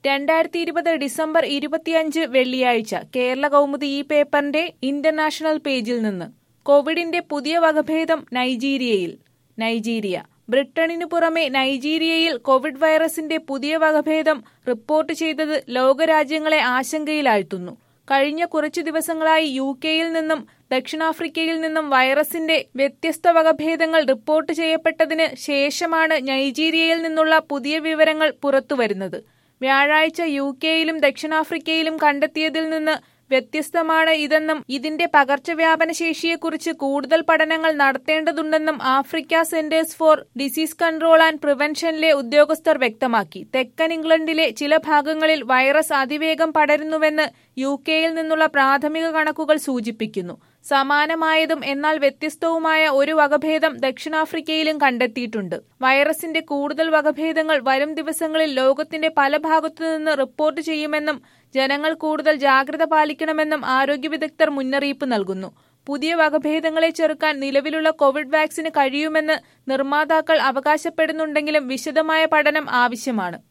രണ്ടായിരത്തി ഇരുപത് ഡിസംബർ ഇരുപത്തിയഞ്ച് വെള്ളിയാഴ്ച കേരള കൗമുദി ഈ പേപ്പറിന്റെ ഇന്റർനാഷണൽ പേജിൽ നിന്ന് കോവിഡിന്റെ പുതിയ വകഭേദം നൈജീരിയയിൽ നൈജീരിയ ബ്രിട്ടണിനു പുറമെ നൈജീരിയയിൽ കോവിഡ് വൈറസിന്റെ പുതിയ വകഭേദം റിപ്പോർട്ട് ചെയ്തത് ലോകരാജ്യങ്ങളെ ആശങ്കയിലാഴ്ത്തുന്നു കഴിഞ്ഞ കുറച്ചു ദിവസങ്ങളായി യു കെയിൽ നിന്നും ദക്ഷിണാഫ്രിക്കയിൽ നിന്നും വൈറസിന്റെ വ്യത്യസ്ത വകഭേദങ്ങൾ റിപ്പോർട്ട് ചെയ്യപ്പെട്ടതിന് ശേഷമാണ് നൈജീരിയയിൽ നിന്നുള്ള പുതിയ വിവരങ്ങൾ പുറത്തുവരുന്നത് വ്യാഴാഴ്ച യു കെയിലും ദക്ഷിണാഫ്രിക്കയിലും കണ്ടെത്തിയതിൽ നിന്ന് വ്യത്യസ്തമാണ് ഇതെന്നും ഇതിന്റെ പകർച്ചവ്യാപന ശേഷിയെക്കുറിച്ച് കൂടുതൽ പഠനങ്ങൾ നടത്തേണ്ടതുണ്ടെന്നും Africa Centres for Disease Control and പ്രിവെൻഷനിലെ ഉദ്യോഗസ്ഥർ വ്യക്തമാക്കി തെക്കൻ ഇംഗ്ലണ്ടിലെ ചില ഭാഗങ്ങളിൽ വൈറസ് അതിവേഗം പടരുന്നുവെന്ന് യു കെയിൽ നിന്നുള്ള പ്രാഥമിക കണക്കുകൾ സൂചിപ്പിക്കുന്നു സമാനമായതും എന്നാൽ വ്യത്യസ്തവുമായ ഒരു വകഭേദം ദക്ഷിണാഫ്രിക്കയിലും കണ്ടെത്തിയിട്ടുണ്ട് വൈറസിന്റെ കൂടുതൽ വകഭേദങ്ങൾ വരും ദിവസങ്ങളിൽ ലോകത്തിന്റെ പല ഭാഗത്തുനിന്ന് റിപ്പോർട്ട് ചെയ്യുമെന്നും ജനങ്ങൾ കൂടുതൽ ജാഗ്രത പാലിക്കണമെന്നും ആരോഗ്യ വിദഗ്ധർ മുന്നറിയിപ്പ് നൽകുന്നു പുതിയ വകഭേദങ്ങളെ ചെറുക്കാൻ നിലവിലുള്ള കോവിഡ് വാക്സിന് കഴിയുമെന്ന് നിർമ്മാതാക്കൾ അവകാശപ്പെടുന്നുണ്ടെങ്കിലും വിശദമായ പഠനം ആവശ്യമാണ്